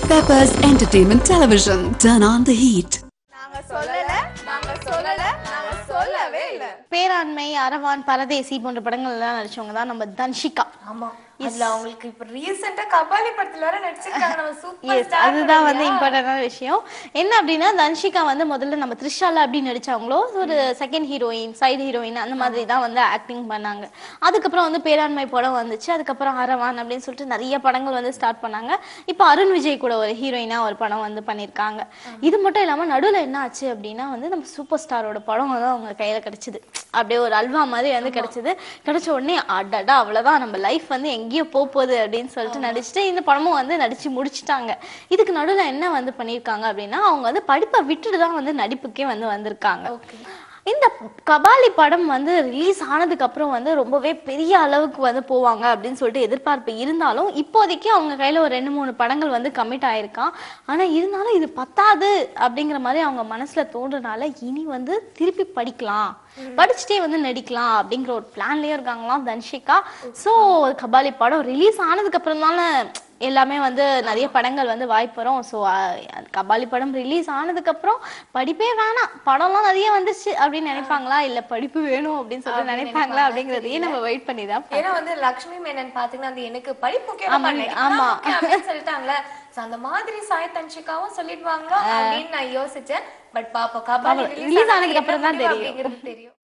Peppers Entertainment Television. Turn on the heat. நாங்க சொல்லல நாங்க சொல்லல நாங்க சொல்லவே இல்ல பேராண்மை அரவான் பரதேசி போன்ற படங்கள் எல்லாம் நடிச்சவங்க தான் நம்ம தன்ஷிகா ஆமா இதுல அவங்களுக்கு இப்ப ரீசெண்டா கபாலி படத்துல வேற நடிச்சிருக்காங்க நம்ம சூப்பர் எஸ் அதுதான் வந்து இம்பார்ட்டன்டான விஷயம் என்ன அப்படின்னா தன்ஷிகா வந்து முதல்ல நம்ம த்ரிஷால அப்படி நடிச்சாங்களோ ஒரு செகண்ட் ஹீரோயின் சைடு ஹீரோயின் அந்த மாதிரி தான் வந்து ஆக்டிங் பண்ணாங்க அதுக்கப்புறம் வந்து பேராண்மை படம் வந்துச்சு அதுக்கப்புறம் அரவான் அப்படின்னு சொல்லிட்டு நிறைய படங்கள் வந்து ஸ்டார்ட் பண்ணாங்க இப்போ அருண் விஜய் கூட ஒரு ஹீரோயினா ஒரு படம் வந்து பண்ணியிருக்காங்க இது மட்டும் இல்லாம நடுவில் என்ன ஆச்சு அப்படின்னா வந்து நம்ம சூப்பர் ஸ்டாரோட படம் வந்து அவங்க கையில கிடைச்சது அப்படியே ஒரு அல்வா மாதிரி வந்து கிடைச்சது கிடைச்ச உடனே அடடா அவ்வளவுதான் நம்ம லைஃப் வந்து எங்கேயோ போக போகுது அப்படின்னு சொல்லிட்டு நடிச்சுட்டு இந்த படமும் வந்து நடிச்சு முடிச்சிட்டாங்க இதுக்கு நடுவில் என்ன வந்து பண்ணியிருக்காங்க அப்படின்னா அவங்க வந்து படிப்பை விட்டுட்டு தான் வந்து நடிப்புக்கே வந்து வந்திருக்காங்க இந்த கபாலி படம் வந்து ரிலீஸ் ஆனதுக்கு அப்புறம் வந்து ரொம்பவே பெரிய அளவுக்கு வந்து போவாங்க அப்படின்னு சொல்லிட்டு எதிர்பார்ப்பு இருந்தாலும் இப்போதைக்கு அவங்க கையில ஒரு ரெண்டு மூணு படங்கள் வந்து கமிட் ஆயிருக்கான் ஆனா இருந்தாலும் இது பத்தாது அப்படிங்கிற மாதிரி அவங்க மனசுல தோன்றனால இனி வந்து திருப்பி படிக்கலாம் படிச்சுட்டே வந்து நடிக்கலாம் அப்படிங்கிற ஒரு பிளான்லயே இருக்காங்களாம் தன்ஷிகா சோ கபாலி படம் ரிலீஸ் ஆனதுக்கு அப்புறம் தானே எல்லாமே வந்து நிறைய படங்கள் வந்து வாய்ப்பு வரும் ஸோ கபாலி படம் ரிலீஸ் ஆனதுக்கு அப்புறம் படிப்பே வேணாம் படம்லாம் நிறைய வந்துச்சு அப்படின்னு நினைப்பாங்களா இல்ல படிப்பு வேணும் அப்படின்னு சொல்லிட்டு நினைப்பாங்களா அப்படிங்கறதையே நம்ம வெயிட் பண்ணி தான் ஏன்னா வந்து லக்ஷ்மி மேனன் பாத்தீங்கன்னா அது எனக்கு படிப்பு முக்கியம் ஆமா, பண்ணேன். ஆமா. முக்கியம் அப்படின்னு சொல்லிட்டாங்களே So, அந்த மாதிரி சாய் தன்ஷிகாவும் சொல்லிடுவாங்களோ அப்படின்னு நான் யோசிச்சேன் பட் பாப்போம் கபாலி பாப்போம். release Release ஆனதுக்கு ஆனதுக்கு அப்புறம் தான் என்ன முடிவு தெரியும். அப்படிங்கிறது தெரியும்